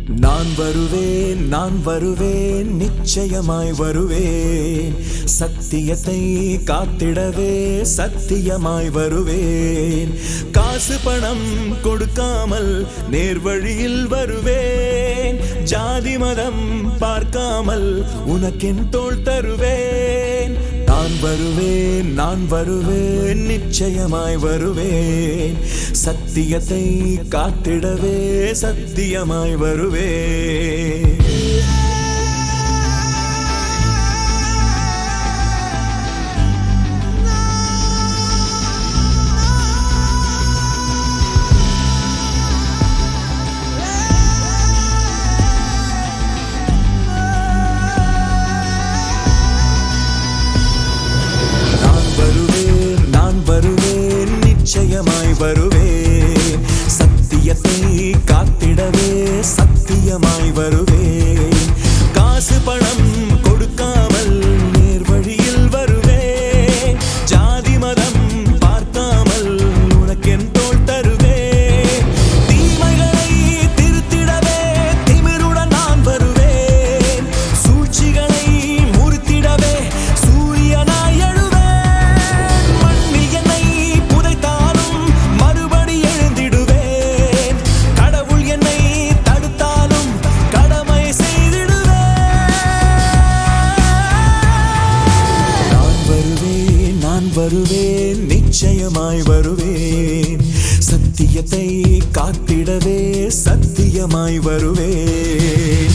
நான் வருவேன் நான் வருவேன் நிச்சயமாய் வருவேன் சத்தியத்தை காத்திடவே சத்தியமாய் வருவேன் காசு பணம் கொடுக்காமல் நேர்வழியில் வருவேன் ஜாதி மதம் பார்க்காமல் உனக்கென் தோள் தருவேன் நான் வருவேன் நான் வருவேன் நிச்சயமாய் வருவேன் சத்தியத்தை காத்திடவே சத்தியமாய் வருவேன் நான் வருவேன் நான் வருவேன் நிச்சயமாய் வருவேன் சத்தியத்தை காத்திடவே சத்தியமாய் வருவேன் காசு பணம் கொடுக்காமல் நேர்வழியில் வருவேன் ஜாதி மதம் பார்க்காமல் உனக்கென் தோள் தருவேன் தீமைகளை திருத்திடவே திமிருடன் நான் வருவேன் சூழ்ச்சிகளை முறித்திடவே சூரியனாய் எழுவேன் மண்ணில் என்னை புதைத்தாலும் மறுபடி எழுந்திடுவேன் கடவுள் என்னை தடுத்தாலும் கடமை செய்திடுவேன் நான் வருவேன் நான் வருவேன் நிச்சயமாய் வருவேன் சத்தியத்தை காத்திடவே சத்தியமாய் வருவேன்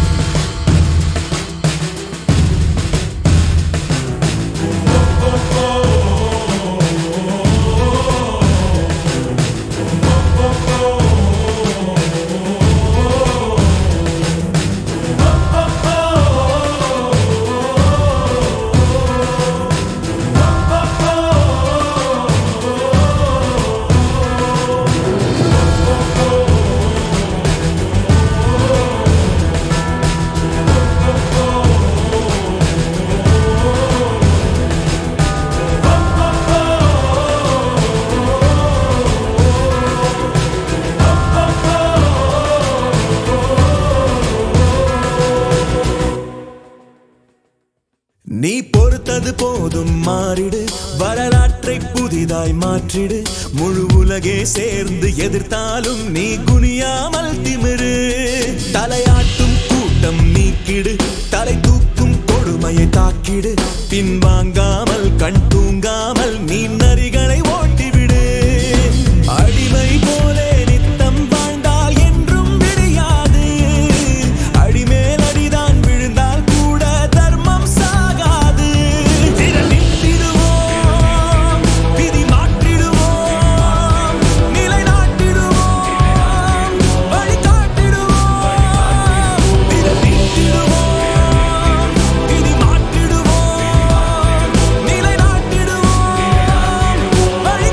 நீ பொறுத்தது போதும் மாறிடு வரலாற்றை புதிதாய் மாற்றிடு முழு உலகே சேர்ந்து எதிர்த்தாலும் நீ குனியாமல் திமிரு தலையாட்டும் கூட்டம் நீக்கிடு தலை தூக்கும் கொடுமையை தாக்கிடு பின்வாங்காமல் கண் தூங்காமல் நீ நரிகளை ஓட்டிவிடு அடிமை போலே நித்தம் வாழ்ந்தால் என்றும் விடியாது அடிமேல் அடிதான் விழுந்தால் கூட தர்மம் சாகாது திரண்டிடுவோம் விதி மாற்றிடுவோம் நிலை நாட்டிடுவோம் வழி காட்டிடுவோம் திரண்டிடுவோம் விதி மாற்றிடுவோம் நிலை நாட்டிடுவோம் வழி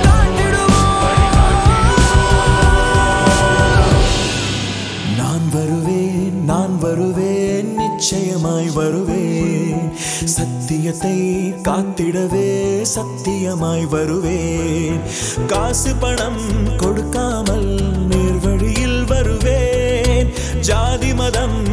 காட்டிடுவோம் நான் வருவேன் நான் வருவேன் நிச்சயமாய் வருவேன் சத்தியத்தை காத்திடவே சத்தியமாய் வருவேன் காசு பணம் கொடுக்காமல் நேர்வழியில் வருவேன் ஜாதி மதம்